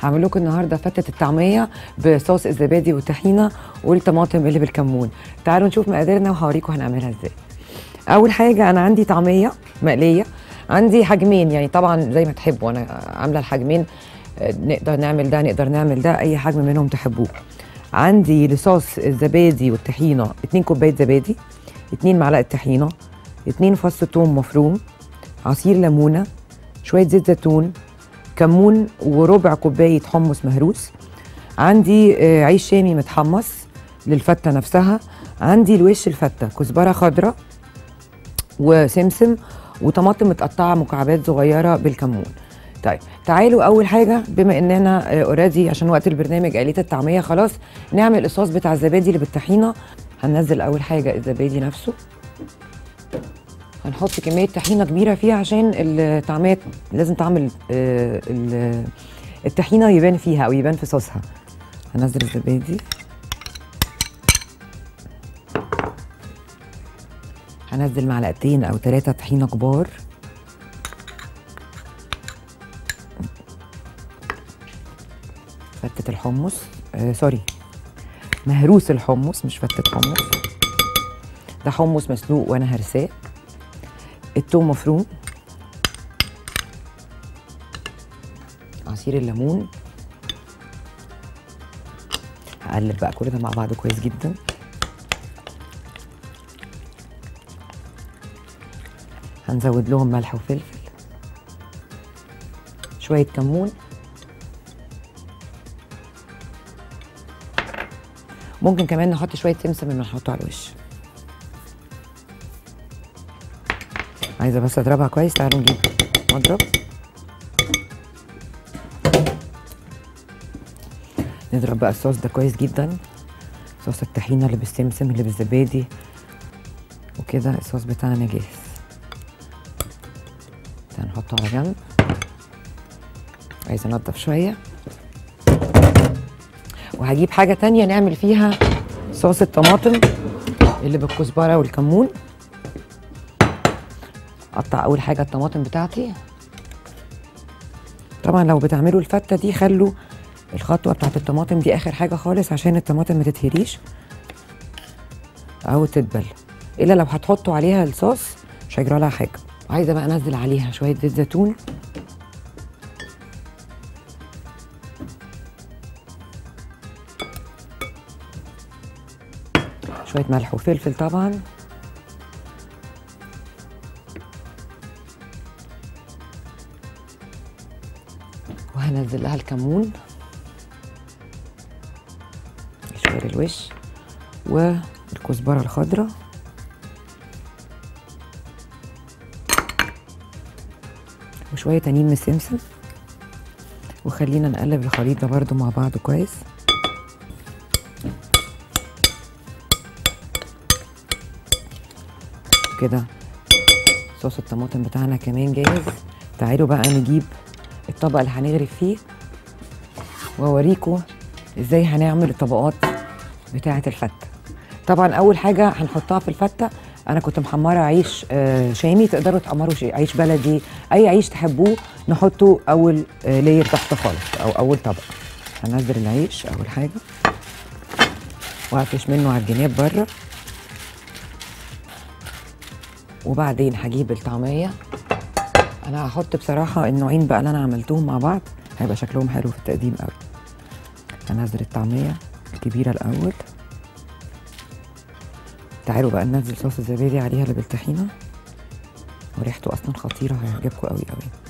هعمل لكم النهارده فتة الطعمية بصوص الزبادي والطحينة والطماطم اللي بالكمون تعالوا نشوف مقاديرنا وهوريكم هنعملها ازاي اول حاجة انا عندي طعمية مقلية عندي حجمين يعني طبعا زي ما تحبوا انا عاملة الحجمين آه، نقدر نعمل ده نقدر نعمل ده اي حجم منهم تحبوه عندي لصوص الزبادي والطحينة 2 كوباية زبادي 2 معلقة طحينة 2 فص ثوم مفروم عصير ليمونة شوية زيت زيتون كمون وربع كوباية حمص مهروس عندي آه، عيش شامي متحمص للفتة نفسها عندي الوش الفتة كزبرة خضراء وسمسم وطماطم متقطعة مكعبات صغيرة بالكمون طيب تعالوا اول حاجه بما اننا اوريدي عشان وقت البرنامج قليت الطعميه خلاص نعمل الصوص بتاع الزبادي اللي بالطحينه هننزل اول حاجه الزبادي نفسه هنحط كميه طحينه كبيره فيها عشان الطعميه لازم تعمل آه، ال- الطحينه يبان فيها او يبان في صوصها هنزل الزبادي هنزل معلقتين او ثلاثه طحينه كبار فتة الحمص آه سوري مهروس الحمص مش فتة حمص ده حمص مسلوق وانا هرساه التوم مفروم عصير الليمون هقلب بقى كل ده مع بعض كويس جدا هنزود لهم ملح وفلفل شوية كمون ممكن كمان نحط شويه سمسم اللي نحطه على الوش عايزه بس اضربها كويس تعالوا نجيب مضرب نضرب بقى الصوص ده كويس جدا صوص الطحينه اللي بالسمسم اللي بالزبادي وكده الصوص بتاعنا جاهز ده هنحطه على جنب عايزه انضف شويه وهجيب حاجة تانية نعمل فيها صوص الطماطم اللي بالكزبرة والكمون اقطع اول حاجة الطماطم بتاعتي طبعا لو بتعملوا الفتة دي خلوا الخطوة بتاعت الطماطم دي اخر حاجة خالص عشان الطماطم ما تتهريش او تدبل الا لو هتحطوا عليها الصوص مش هيجرى لها حاجة وعايزة بقى انزل عليها شوية زيت زيتون شوية ملح وفلفل طبعا وهنزل لها الكمون شوية الوش والكزبرة الخضراء وشوية تانيين من السمسم وخلينا نقلب الخليط ده برضو مع بعض كويس كده صوص الطماطم بتاعنا كمان جاهز تعالوا بقى نجيب الطبق اللي هنغرف فيه واوريكم ازاي هنعمل الطبقات بتاعه الفته طبعا اول حاجه هنحطها في الفته انا كنت محمره عيش آه، شامي تقدروا تحمروا شي- عيش بلدي اي عيش تحبوه نحطه اول آه، لير تحت خالص او اول طبق هنزل العيش اول حاجه واقفش منه على الجناب بره وبعدين هجيب الطعميه انا هحط بصراحه النوعين بقى اللي انا عملتهم مع بعض هيبقى شكلهم حلو في التقديم قوي هنزل الطعميه الكبيره الاول تعالوا بقى ننزل صوص الزبادي عليها اللي بالطحينه وريحته اصلا خطيره هيعجبكم قوي قوي